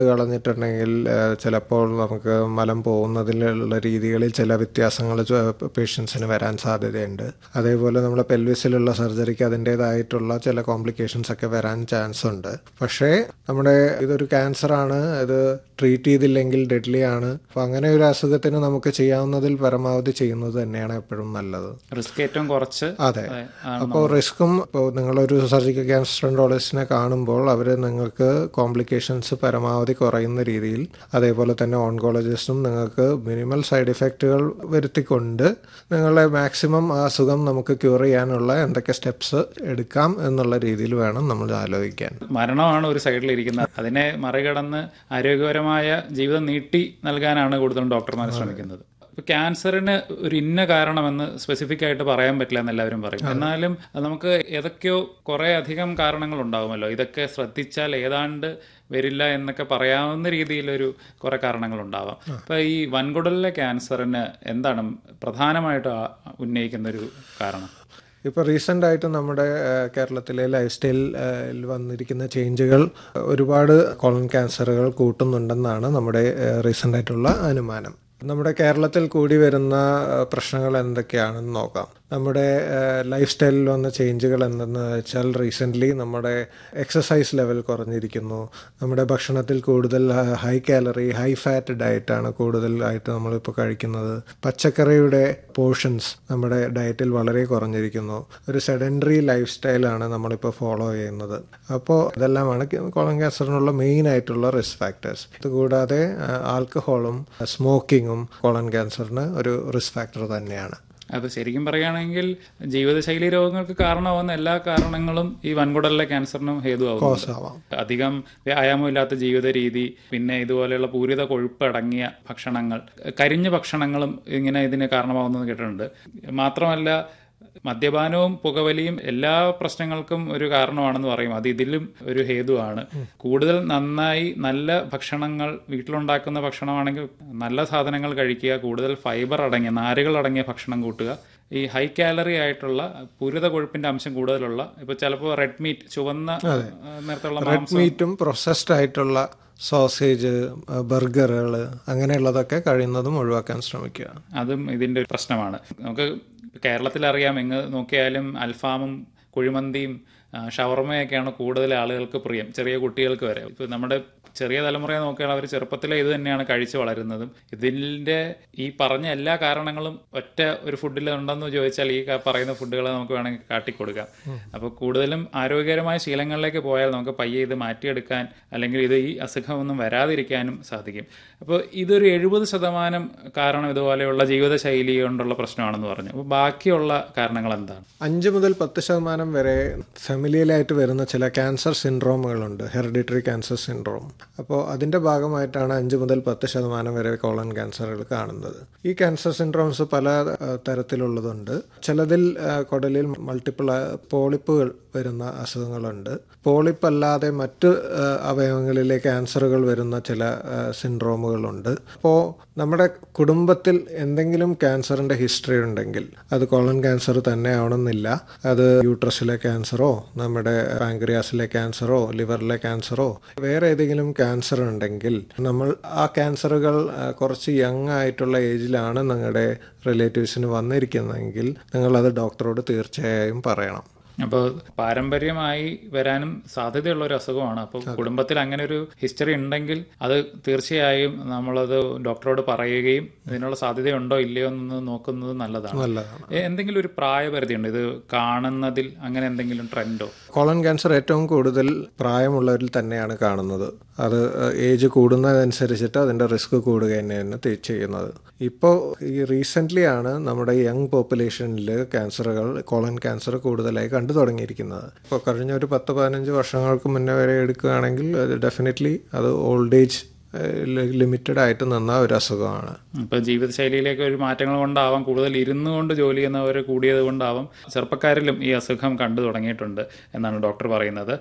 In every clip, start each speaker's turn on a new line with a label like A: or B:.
A: കളഞ്ഞിട്ടുണ്ടെങ്കിൽ ഏഹ്, ചിലപ്പോൾ നമുക്ക് മലം പോകുന്നതിലുള്ള രീതികളിൽ ചില വ്യത്യാസങ്ങൾ പേഷ്യൻസിന് വരാൻ സാധ്യതയുണ്ട് അതേപോലെ നമ്മുടെ പെൽവിസിലുള്ള സർജറിക്ക് അതിൻ്റേതായിട്ടുള്ള ചില കോംപ്ലിക്കേഷൻസ് ഒക്കെ വരാൻ ചാൻസ് ഉണ്ട് പക്ഷേ നമ്മുടെ ഇതൊരു ക്യാൻസർ ആണ് ഇത് ട്രീറ്റ് ചെയ്തില്ലെങ്കിൽ ഡെഡ്ലി ആണ് അപ്പോൾ അങ്ങനെ ഒരു അസുഖത്തിന് നമുക്ക് ചെയ്യാവുന്നതിൽ പരമാവധി ചെയ്യുന്നത് തന്നെയാണ് എപ്പോഴും നല്ലത്
B: റിസ്ക് ഏറ്റവും കുറച്ച്
A: അതെ അപ്പോൾ റിസ്ക്കും ഇപ്പോൾ നിങ്ങളൊരു സർജിക്കൽ ക്യാൻസറോളജിസ്റ്റിനെ കാണുമ്പോൾ അവർ നിങ്ങൾക്ക് കോംപ്ലിക്കേഷൻസ് പരമാവധി കുറയുന്ന രീതിയിൽ അതേപോലെ തന്നെ ഓൺകോളജിസ്റ്റും നിങ്ങൾക്ക് മിനിമൽ സൈഡ് ഇഫക്റ്റുകൾ വരുത്തിക്കൊണ്ട് നിങ്ങളെ മാക്സിമം ആ അസുഖം നമുക്ക് ക്യൂർ ചെയ്യാനുള്ള എന്തൊക്കെ സ്റ്റെപ്സ് എടുക്കാം എന്നുള്ള രീതിയിൽ വേണം നമ്മൾ ആലോചിക്കാൻ
B: മരണമാണ് ഒരു സൈഡിൽ ഇരിക്കുന്നത് അതിനെ മറികടന്ന് ആരോഗ്യപരമായ ജീവിതം നീട്ടി നൽകാനാണ് കൂടുതലും ഡോക്ടർമാർ ശ്രമിക്കുന്നത് ഇപ്പൊ ക്യാൻസറിന് ഒരു ഇന്ന കാരണമെന്ന് സ്പെസിഫിക് ആയിട്ട് പറയാൻ പറ്റില്ല എന്ന് എല്ലാവരും പറയും എന്നാലും അത് നമുക്ക് ഏതൊക്കെയോ കുറെ അധികം കാരണങ്ങൾ ഉണ്ടാകുമല്ലോ ഇതൊക്കെ ശ്രദ്ധിച്ചാൽ ഏതാണ്ട് വരില്ല എന്നൊക്കെ പറയാവുന്ന രീതിയിലൊരു കുറെ കാരണങ്ങൾ ഉണ്ടാവാം അപ്പൊ ഈ വൻകുടലിലെ ക്യാൻസറിന് എന്താണ് പ്രധാനമായിട്ട് ആ- ഉന്നയിക്കുന്ന ഒരു കാരണം
A: ഇപ്പോൾ റീസെൻ്റ് ആയിട്ട് നമ്മുടെ ഏഹ്, കേരളത്തിലെ ലൈഫ് സ്റ്റൈലിൽ വന്നിരിക്കുന്ന ചേഞ്ചുകൾ ഒരുപാട് കോളൻ ക്യാൻസറുകൾ കൂട്ടുന്നുണ്ടെന്നാണ് നമ്മുടെ റീസെൻ്റ് ആയിട്ടുള്ള അനുമാനം നമ്മുടെ കേരളത്തിൽ കൂടി വരുന്ന ഏഹ്, പ്രശ്നങ്ങൾ എന്തൊക്കെയാണെന്ന് നോക്കാം നമ്മുടെ ലൈഫ് സ്റ്റൈലിൽ വന്ന ചേഞ്ചുകൾ എന്തെന്ന് വെച്ചാൽ റീസെൻ്റ്ലി നമ്മുടെ എക്സസൈസ് ലെവൽ കുറഞ്ഞിരിക്കുന്നു നമ്മുടെ ഭക്ഷണത്തിൽ കൂടുതൽ ഹൈ കാലറി ഹൈ ഫാറ്റ് ഡയറ്റാണ് കൂടുതലായിട്ട് നമ്മളിപ്പോൾ കഴിക്കുന്നത് പച്ചക്കറിയുടെ പോർഷൻസ് നമ്മുടെ ഡയറ്റിൽ വളരെ കുറഞ്ഞിരിക്കുന്നു ഒരു സെഡൻഡറി ലൈഫ് സ്റ്റൈലാണ് നമ്മളിപ്പോൾ ഫോളോ ചെയ്യുന്നത് അപ്പോൾ ഇതെല്ലാമാണ് കോളൻ ക്യാൻസറിനുള്ള മെയിൻ ആയിട്ടുള്ള റിസ്ക് ഫാക്ടേഴ്സ് ഇതുകൂടാതെ ആൽക്കഹോളും സ്മോക്കിങ്ങും കോളൻ ക്യാൻസറിന് ഒരു റിസ്ക് ഫാക്ടർ തന്നെയാണ്
B: അത് ശരിക്കും പറയുകയാണെങ്കിൽ ജീവിതശൈലി രോഗങ്ങൾക്ക് കാരണമാവുന്ന എല്ലാ കാരണങ്ങളും ഈ വൻകുടലിലെ ക്യാൻസറിനും ഹേതുവാകും
A: ആവാം
B: അധികം വ്യായാമമില്ലാത്ത ജീവിത രീതി പിന്നെ ഇതുപോലെയുള്ള പൂരിത കൊഴുപ്പ് അടങ്ങിയ ഭക്ഷണങ്ങൾ കരിഞ്ഞ ഭക്ഷണങ്ങളും ഇങ്ങനെ ഇതിന് കാരണമാവുന്നത് കേട്ടിട്ടുണ്ട് മാത്രമല്ല മദ്യപാനവും പുകവലിയും എല്ലാ പ്രശ്നങ്ങൾക്കും ഒരു കാരണമാണെന്ന് പറയും അത് ഇതിലും ഒരു ഹേതുവാണ് കൂടുതൽ നന്നായി നല്ല ഭക്ഷണങ്ങൾ വീട്ടിലുണ്ടാക്കുന്ന ഭക്ഷണമാണെങ്കിൽ നല്ല സാധനങ്ങൾ കഴിക്കുക കൂടുതൽ ഫൈബർ അടങ്ങിയ നാരുകൾ അടങ്ങിയ ഭക്ഷണം കൂട്ടുക ഈ ഹൈ കാലറി ആയിട്ടുള്ള പൂരിത കൊഴുപ്പിന്റെ അംശം കൂടുതലുള്ള ഇപ്പൊ ചിലപ്പോൾ റെഡ് മീറ്റ് ചുവന്ന ആ, നിറത്തിലുള്ള മാംസം
A: മീറ്റും പ്രൊസസ്ഡ് ആയിട്ടുള്ള സോസേജ് ബർഗറുകൾ അങ്ങനെയുള്ളതൊക്കെ കഴിയുന്നതും ഒഴിവാക്കാൻ ശ്രമിക്കുക
B: അതും ഇതിന്റെ ഒരു പ്രശ്നമാണ് നമുക്ക് കേരളത്തിൽ അറിയാം എങ്ങ് നോക്കിയാലും അൽഫാമും കുഴിമന്തിയും ആ, ഷവർമയൊക്കെയാണ് കൂടുതൽ ആളുകൾക്ക് പ്രിയം ചെറിയ കുട്ടികൾക്ക് വരെ ഇപ്പൊ നമ്മുടെ ചെറിയ തലമുറയെ നോക്കുകയാണെങ്കിൽ അവർ ചെറുപ്പത്തിലെ ഇത് തന്നെയാണ് കഴിച്ചു വളരുന്നതും ഇതിന്റെ ഈ പറഞ്ഞ എല്ലാ കാരണങ്ങളും ഒറ്റ ഒരു ഫുഡിൽ ഉണ്ടെന്ന് ചോദിച്ചാൽ ഈ ക- പറയുന്ന ഫുഡുകൾ നമുക്ക് വേണമെങ്കിൽ കാട്ടിക്കൊടുക്കാം അപ്പോൾ കൂടുതലും ആരോഗ്യകരമായ ശീലങ്ങളിലേക്ക് പോയാൽ നമുക്ക് പയ്യെ ഇത് മാറ്റിയെടുക്കാൻ അല്ലെങ്കിൽ ഇത് ഈ അസുഖമൊന്നും വരാതിരിക്കാനും സാധിക്കും അപ്പോൾ ഇതൊരു എഴുപത് ശതമാനം കാരണം ഇതുപോലെയുള്ള ജീവിതശൈലി കൊണ്ടുള്ള പ്രശ്നമാണെന്ന് പറഞ്ഞു അപ്പോൾ ബാക്കിയുള്ള കാരണങ്ങൾ എന്താണ്
A: അഞ്ച് മുതൽ പത്ത് ശതമാനം വരെ ഫെമിലിയലായിട്ട് വരുന്ന ചില ക്യാൻസർ സിൻഡ്രോമുകളുണ്ട് ഹെറിഡിറ്ററി ക്യാൻസർ സിൻഡ്രോം അപ്പോൾ അതിൻ്റെ ഭാഗമായിട്ടാണ് അഞ്ച് മുതൽ പത്ത് ശതമാനം വരെ കോളൻ ക്യാൻസറുകൾ കാണുന്നത് ഈ ക്യാൻസർ സിൻഡ്രോംസ് പല ആ, തരത്തിലുള്ളതുണ്ട് ചിലതിൽ ആ, കുടലിൽ മൾട്ടിപ്പിൾ പോളിപ്പുകൾ വരുന്ന അസുഖങ്ങളുണ്ട് പോളിപ്പ് അല്ലാതെ മറ്റ് ആ, അവയവങ്ങളിലെ ക്യാൻസറുകൾ വരുന്ന ചില ആ, സിൻഡ്രോമുകളുണ്ട് അപ്പോൾ നമ്മുടെ കുടുംബത്തിൽ എന്തെങ്കിലും ക്യാൻസറിൻ്റെ ഹിസ്റ്ററി ഉണ്ടെങ്കിൽ അത് കോളൻ ക്യാൻസർ തന്നെ ആവണമെന്നില്ല അത് യൂട്രസിലെ ക്യാൻസറോ നമ്മുടെ പാങ്ക്രിയാസിലെ ക്യാൻസറോ ലിവറിലെ ക്യാൻസറോ വേറെ ഏതെങ്കിലും ക്യാൻസർ ഉണ്ടെങ്കിൽ നമ്മൾ ആ ക്യാൻസറുകൾ ആ, കുറച്ച് യങ് ആയിട്ടുള്ള ഏജിലാണ് നിങ്ങളുടെ റിലേറ്റീവ്സിന് വന്നിരിക്കുന്നതെങ്കിൽ നിങ്ങളത് ഡോക്ടറോട് തീർച്ചയായും പറയണം
B: അപ്പോൾ പാരമ്പര്യമായി വരാനും സാധ്യതയുള്ള ഒരു അസുഖമാണ് അപ്പോൾ കുടുംബത്തിൽ അങ്ങനെ ഒരു ഹിസ്റ്ററി ഉണ്ടെങ്കിൽ അത് തീർച്ചയായും നമ്മളത് ഡോക്ടറോട് പറയുകയും ഇതിനുള്ള സാധ്യതയുണ്ടോ ഇല്ലയോ എന്ന് നോക്കുന്നത് നല്ലതാണ്
A: നല്ലതാണ്
B: എ- എന്തെങ്കിലും ഒരു പ്രായപരിധി ഉണ്ട് ഇത് കാണുന്നതിൽ അങ്ങനെ എന്തെങ്കിലും ട്രെൻഡോ
A: കോളൻ ക്യാൻസർ ഏറ്റവും കൂടുതൽ പ്രായമുള്ളവരിൽ തന്നെയാണ് കാണുന്നത് അത് ഏജ് കൂടുന്നതനുസരിച്ചിട്ട് അതിൻ്റെ റിസ്ക് കൂടുക തന്നെയാണ് തി- ചെയ്യുന്നത് ഇപ്പോൾ ഈ റീസെൻ്റ്ലി ആണ് നമ്മുടെ യങ് പോപ്പുലേഷനിൽ ക്യാൻസറുകൾ കോളൻ ക്യാൻസർ കൂടുതലായി കണ്ടു തുടങ്ങിയിരിക്കുന്നത് ഇപ്പോൾ കഴിഞ്ഞ ഒരു പത്ത് പതിനഞ്ച് വർഷങ്ങൾക്ക് മുന്നേ വരെ എടുക്കുകയാണെങ്കിൽ അത് ഡെഫിനറ്റ്ലി അത് ഓൾഡ് ഏജ് ലിമിറ്റഡ് ആയിട്ട് നിന്ന ഒരു അസുഖമാണ്
B: ഇപ്പൊ ജീവിതശൈലിയിലേക്ക് ഒരു മാറ്റങ്ങൾ കൊണ്ടാവാം കൂടുതൽ ഇരുന്നു കൊണ്ട് ജോലി ചെയ്യുന്നവർ കൂടിയത് കൊണ്ടാവാം ചെറുപ്പക്കാരിലും ഈ അസുഖം കണ്ടു തുടങ്ങിയിട്ടുണ്ട് എന്നാണ് ഡോക്ടർ പറയുന്നത്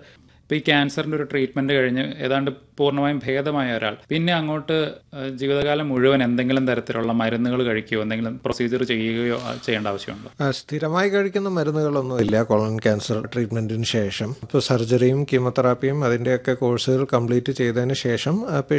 B: ഇപ്പോൾ ഈ ക്യാൻസറിൻ്റെ ഒരു ട്രീറ്റ്മെൻറ്റ് കഴിഞ്ഞ് ഏതാണ്ട് പൂർണ്ണമായും ഭേദമായ ഒരാൾ പിന്നെ അങ്ങോട്ട് ആ, ജീവിതകാലം മുഴുവൻ എന്തെങ്കിലും തരത്തിലുള്ള മരുന്നുകൾ കഴിക്കുകയോ എന്തെങ്കിലും പ്രൊസീജിയർ ചെയ്യുകയോ ആ, ചെയ്യേണ്ട ആവശ്യമുണ്ടോ
A: ആ, സ്ഥിരമായി കഴിക്കുന്ന മരുന്നുകളൊന്നുമില്ല കോളൻ ക്യാൻസർ ട്രീറ്റ്മെന്റിന് ശേഷം ഇപ്പോൾ സർജറിയും കീമോതെറാപ്പിയും അതിൻ്റെയൊക്കെ കോഴ്സുകൾ കംപ്ലീറ്റ് ചെയ്തതിന് ശേഷം